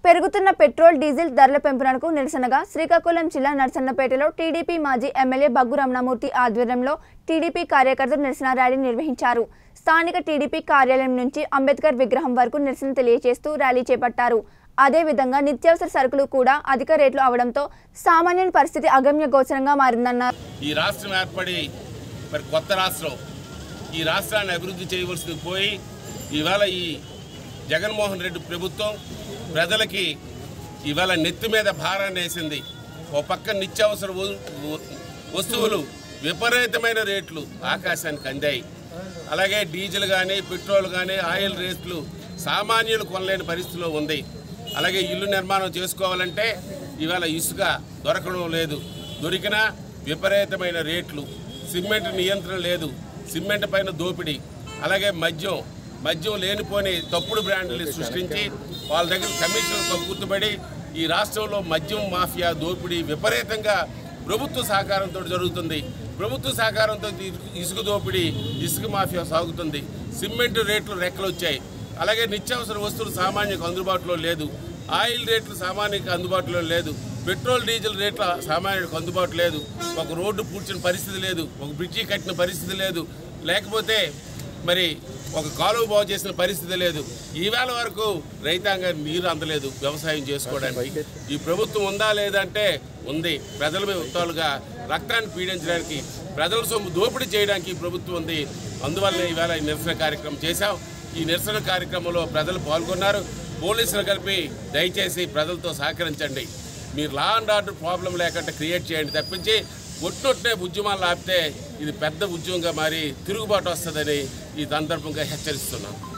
పెరుగుతున్న petrol diesel ధరల పెంపునకు నిరసనగా శ్రీకాకుళం జిల్లా నర్సన్నపేటలో టీడీపీ మాజీ ఎమ్మెల్యే బగ్గు రమణమూర్తి ఆధ్వర్యంలో టీడీపీ కార్యకర్తలు నిరసన ర్యాలీ నిర్వహించారు స్థానిక టీడీపీ కార్యాలయం నుంచి అంబేద్కర్ విగ్రహం వరకు నిరసన తెలియజేస్తూ ర్యాలీ చేపట్టారు అదేవిధంగా నిత్యావసర సరుకులు కూడా అధిక రేట్లు అవడంతో సామాన్యుని పరిస్థితి అగమ్య గోచరంగా మారిందన్నారు ఈ రాష్ట్రం ఏర్పడి మరి కొత్త రాష్ట్రం ఈ రాష్ట్రాన్ని అభివృద్ధి చేయవలసింది పోయి ఇవాళ ఈ జగన్మోహన్ రెడ్డి ప్రభుత్వం ప్రజలకి ఇవాళ నెత్తి మీద భారాన్ని వేసింది ఓ పక్క నిత్యావసర వ- వ- వస్తువులు విపరీతమైన రేట్లు ఆకాశానికి అందాయి అలాగే డీజిల్ కానీ పెట్రోల్ కానీ ఆయిల్ రేట్లు సామాన్యులు కొనలేని పరిస్థితిలో ఉంది అలాగే ఇల్లు నిర్మాణం చేసుకోవాలంటే ఇవాళ ఇసుక దొరకడం లేదు దొరికినా విపరీతమైన రేట్లు సిమెంట్ నియంత్రణ లేదు సిమెంట్ పైన దోపిడీ అలాగే మద్యం మద్యం లేనిపోని తప్పుడు బ్రాండ్లు సృష్టించి వాళ్ళ దగ్గర కమిషన్లతో గుర్తుపడి ఈ రాష్ట్రంలో మద్యం మాఫియా దోపిడీ విపరీతంగా ప్రభుత్వ సహకారంతో జరుగుతుంది ప్రభుత్వ సహకారంతో ఇసుక- ఇసుక దోపిడీ ఇసుక మాఫియా సాగుతుంది సిమెంట్ రేట్లు రెక్కలు వచ్చాయి అలాగే నిత్యావసర వస్తువులు సామాన్యులకు అందుబాటులో లేదు ఆయిల్ రేట్లు సామాన్యునికి అందుబాటులో లేదు పెట్రోల్ డీజిల్ రేట్ల సామాన్యుడికి అందుబాటు లేదు ఒక రోడ్డు పూడ్చిన పరిస్థితి లేదు ఒక బ్రిడ్జి కట్టిన పరిస్థితి లేదు లేకపోతే మరి ఒక కాలువ బాగు చేసిన పరిస్థితి లేదు ఈవేళ వరకు రైతాంగానికి నీరు అందలేదు వ్యవసాయం చేసుకోవడానికి ఈ ప్రభుత్వం ఉందా లేదంటే ఉంది ప్రజల మీద ఉత్తాలుగా రక్తాన్ని పీడించడానికి ప్రజల సొమ్ము దోపిడీ చేయడానికి ఈ ప్రభుత్వం ఉంది అందువల్ల ఈవేళ ఈ నిరసన కార్యక్రమం చేశాం ఈ నిరసన కార్యక్రమంలో ప్రజలు పాల్గొన్నారు పోలీసులు కలిపి దయచేసి ప్రజలతో సహకరించండి మీరు లా అండ్ ఆర్డర్ ప్రాబ్లం లేకుండా క్రియేట్ చేయండి తప్పించి ఒట్టొట్టే ఉద్యమాలు ఆపితే ఇది పెద్ద ఉద్యమంగా మారి తిరుగుబాటు వస్తుందని ఈ సందర్భంగా హెచ్చరిస్తున్నాం